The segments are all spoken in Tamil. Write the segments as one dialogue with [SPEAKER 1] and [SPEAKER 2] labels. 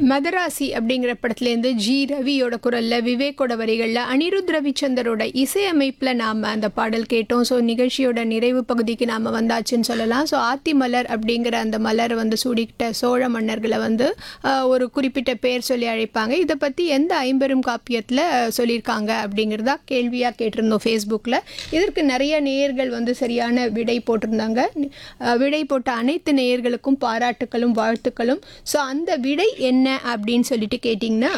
[SPEAKER 1] மதராசி அப்படிங்கிற படத்துலேருந்து ஜி ரவியோட குரலில் விவேக்கோட வரிகளில் அனிருத் ரவிச்சந்தரோட இசையமைப்பில் நாம் அந்த பாடல் கேட்டோம் ஸோ நிகழ்ச்சியோட நிறைவு பகுதிக்கு நாம் வந்தாச்சுன்னு சொல்லலாம் ஸோ ஆத்தி மலர் அப்படிங்கிற அந்த மலர் வந்து சூடிக்கிட்ட சோழ மன்னர்களை வந்து ஆஹ், ஒரு குறிப்பிட்ட பேர் சொல்லி அழைப்பாங்க இதை பற்றி எந்த ஐம்பெரும் காப்பியத்தில் சொல்லியிருக்காங்க அப்படிங்கிறதா கேள்வியாக கேட்டிருந்தோம் ஃபேஸ்புக்கில் இதற்கு நிறைய நேயர்கள் வந்து சரியான விடை போட்டிருந்தாங்க ஆஹ், விடை போட்ட அனைத்து நேயர்களுக்கும் பாராட்டுக்களும் வாழ்த்துக்களும் ஸோ அந்த விடை என்ன அப்படின்னு சொல்லிட்டு கேட்டிங்கன்னா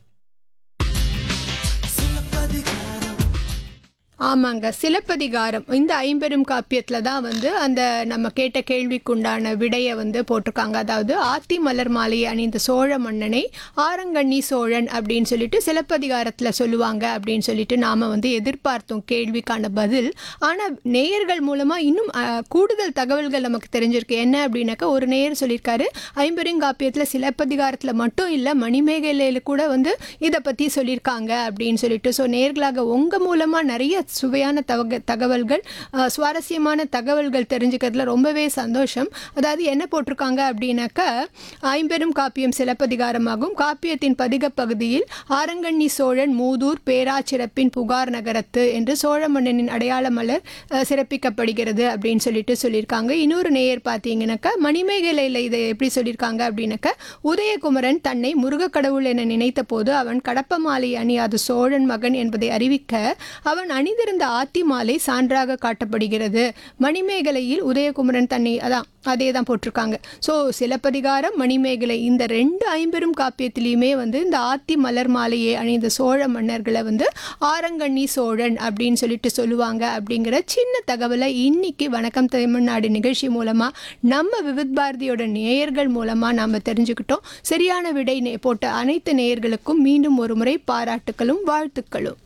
[SPEAKER 1] ஆமாங்க சிலப்பதிகாரம் இந்த ஐம்பெரும் காப்பியத்தில் தான் வந்து அந்த நம்ம கேட்ட கேள்விக்குண்டான விடையை வந்து போட்டிருக்காங்க அதாவது ஆத்தி மலர் மாலையை அணிந்த சோழ மன்னனை ஆரங்கண்ணி சோழன் அப்படின்னு சொல்லிட்டு சிலப்பதிகாரத்தில் சொல்லுவாங்க அப்படின்னு சொல்லிட்டு நாம் வந்து எதிர்பார்த்தோம் கேள்விக்கான பதில் ஆனால் நேயர்கள் மூலமாக இன்னும் அஹ், கூடுதல் தகவல்கள் நமக்கு தெரிஞ்சிருக்கு என்ன அப்படின்னாக்கா ஒரு நேயர் சொல்லியிருக்காரு ஐம்பெரும் காப்பியத்தில் சிலப்பதிகாரத்தில் மட்டும் இல்லை மணிமேகலையில் கூட வந்து இதை பற்றி சொல்லியிருக்காங்க அப்படின்னு சொல்லிட்டு ஸோ நேர்களாக உங்கள் மூலமாக நிறைய சுவையான தவக தகவல்கள் அஹ், சுவாரஸ்யமான தகவல்கள் தெரிஞ்சுக்கிறதுல ரொம்பவே சந்தோஷம் அதாவது என்ன போட்டிருக்காங்க அப்படின்னாக்கா ஐம்பெரும் காப்பியம் சிலப்பதிகாரமாகும் காப்பியத்தின் பதிக பகுதியில் ஆரங்கண்ணி சோழன் மூதூர் பேராச்சிறப்பின் புகார் நகரத்து என்று சோழ மன்னனின் அடையாள மலர் அஹ், சிறப்பிக்கப்படுகிறது அப்படின்னு சொல்லிட்டு சொல்லியிருக்காங்க இன்னொரு நேயர் பார்த்தீங்கன்னாக்கா மணிமேகலையில் இதை எப்படி சொல்லியிருக்காங்க அப்படின்னாக்கா உதயகுமரன் தன்னை முருகக்கடவுள் என நினைத்த போது அவன் கடப்ப மாலை அணியாத சோழன் மகன் என்பதை அறிவிக்க அவன் அணிந்திருந்த ஆத்தி மாலை சான்றாக காட்டப்படுகிறது மணிமேகலையில் உதயகுமரன் தன்னை அதான் அதே தான் போட்டிருக்காங்க ஸோ சிலப்பதிகாரம் மணிமேகலை இந்த ரெண்டு ஐம்பெரும் காப்பியத்திலையுமே வந்து இந்த ஆத்தி மலர் மாலையை அணிந்த சோழ மன்னர்களை வந்து ஆரங்கண்ணி சோழன் அப்படின்னு சொல்லிட்டு சொல்லுவாங்க அப்படிங்கிற சின்ன தகவலை இன்னைக்கு வணக்கம் தமிழ்நாடு நிகழ்ச்சி மூலமாக நம்ம விவித் பாரதியோட நேயர்கள் மூலமாக நாம் தெரிஞ்சுக்கிட்டோம் சரியான விடை நே- போட்ட அனைத்து நேயர்களுக்கும் மீண்டும் ஒரு முறை பாராட்டுக்களும் வாழ்த்துக்களும்